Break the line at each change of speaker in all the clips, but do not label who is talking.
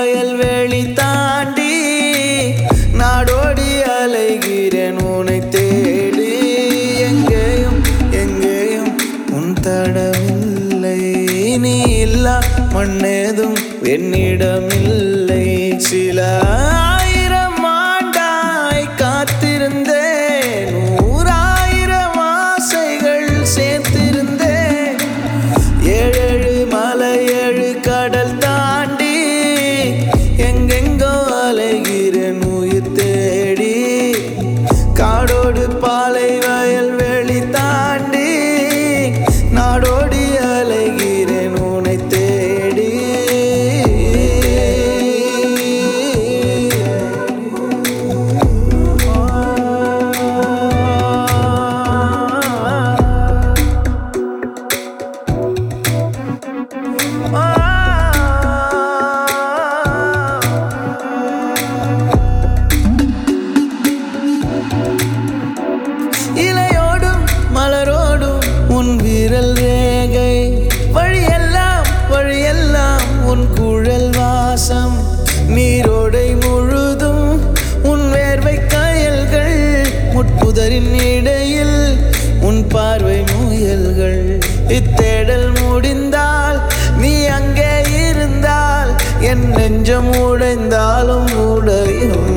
வயல்வெளி தாண்டி நாடோடி அலைகிறேன் உன்னை தேடி எங்கேயும் எங்கேயும் உன் தடவில்லை நீ இல்லா மண்ணேதும் என்னிடமில்லை சில ஆயிரம் ஆண்டாய் காத்திருந்தேன் நூறாயிரம் ஆசைகள் சேர்த்திருந்தேன் ஏழேழு மலை ஏழு கடல் தாண்டி எங்கெங்கோ அலைகிறேன் உயிர் தேடி காடோடு பாலை வயல் வெளி தாண்டி நாடோடி அலைகிறேன் உன்னை தேடி இலையோடும் மலரோடும் உன் விரல் ரேகை வழியெல்லாம் வழியெல்லாம் உன் குழல் வாசம் நீரோடை முழுதும் உன் வேர்வை காயல்கள் முட்புதரின் இடையில் உன் பார்வை முயல்கள் இத்தேடல் முடிந்தால் நீ அங்கே இருந்தால் என் நெஞ்சம் உடைந்தாலும் உடையும்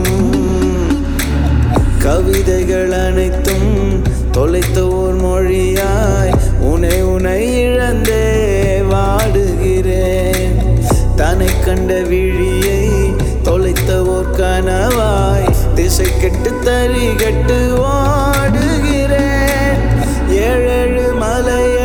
கவிதைகள் அனைத்தும் தொலைத்த ஓர் மொழியாய் உனை உனை இழந்தே வாடுகிறேன் தன்னை கண்ட விழியை தொலைத்த ஓர் கனவாய் திசை கெட்டு தறி கெட்டு ஓடுகிறேன் ஏழேழு மலை